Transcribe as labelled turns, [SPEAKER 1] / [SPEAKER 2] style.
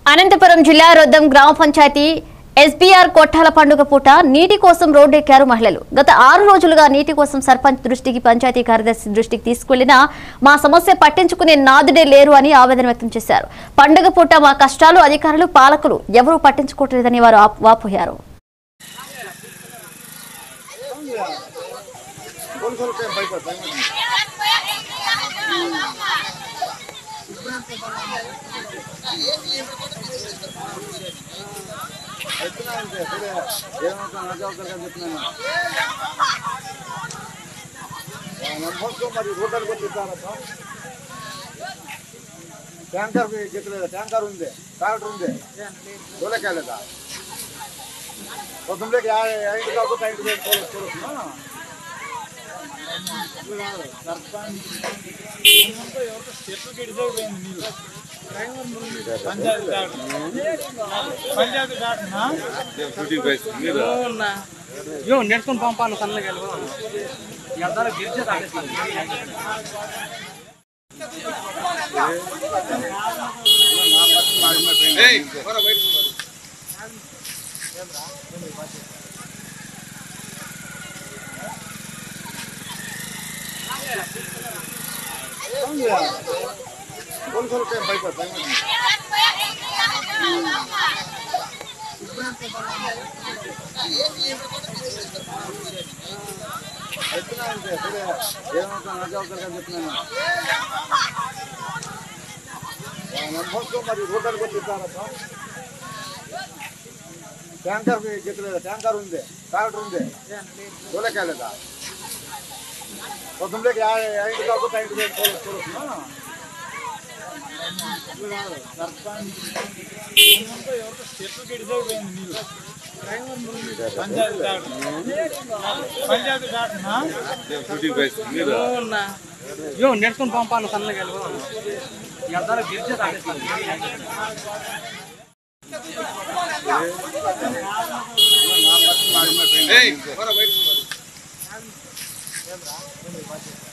[SPEAKER 1] అనంతపురం జిల్లా రొద్దం గ్రామ పంచాయతీ ఎస్బీఆర్ కొట్టాల పండుగ పూట నీటి కోసం రోడ్డెక్కారు మహిళలు గత ఆరు రోజులుగా నీటి కోసం సర్పంచ్ దృష్టికి పంచాయతీ కార్యదర్శి దృష్టికి తీసుకెళ్లినా మా సమస్య పట్టించుకునే నాదుడే లేరు అని ఆవేదన వ్యక్తం చేశారు పండుగ పూట మా కష్టాలు అధికారులు పాలకులు ఎవరూ పట్టించుకోవట్లేదని వారు ఆప్- వాపోయారు
[SPEAKER 2] మరి రోడ్లకు వచ్చిస్తారప్ప ట్యాంకర్ చెప్పలేదా ట్యాంకర్ ఉంది ట్రాక్టర్ ఉంది చూడకాలేదా పొద్దున్నకి ఐదు కాకపోతే ఐదు వేలు చూడొచ్చు
[SPEAKER 3] యో నేర్చుకుని పంపాలి సన్నగా ఎద్దాలు గిరిచే తాగేస్తాను
[SPEAKER 2] పోలీసులకి ఏం భయపడతాయి మరి రోడ్లకు వచ్చిస్తారప్ప ట్యాంకర్ చెప్పలేదా ట్యాంకర్ ఉంది ట్రాక్టర్ ఉంది చూడకాలేదా పొద్దున్నకి ఐదు కాకపోతే ఐదు వేలు చూడొచ్చు
[SPEAKER 3] యో నేర్చుకుని పంపాలి సన్నగా ఎద్దాలు గిరిచే తాగేస్తాను
[SPEAKER 2] ఏయ్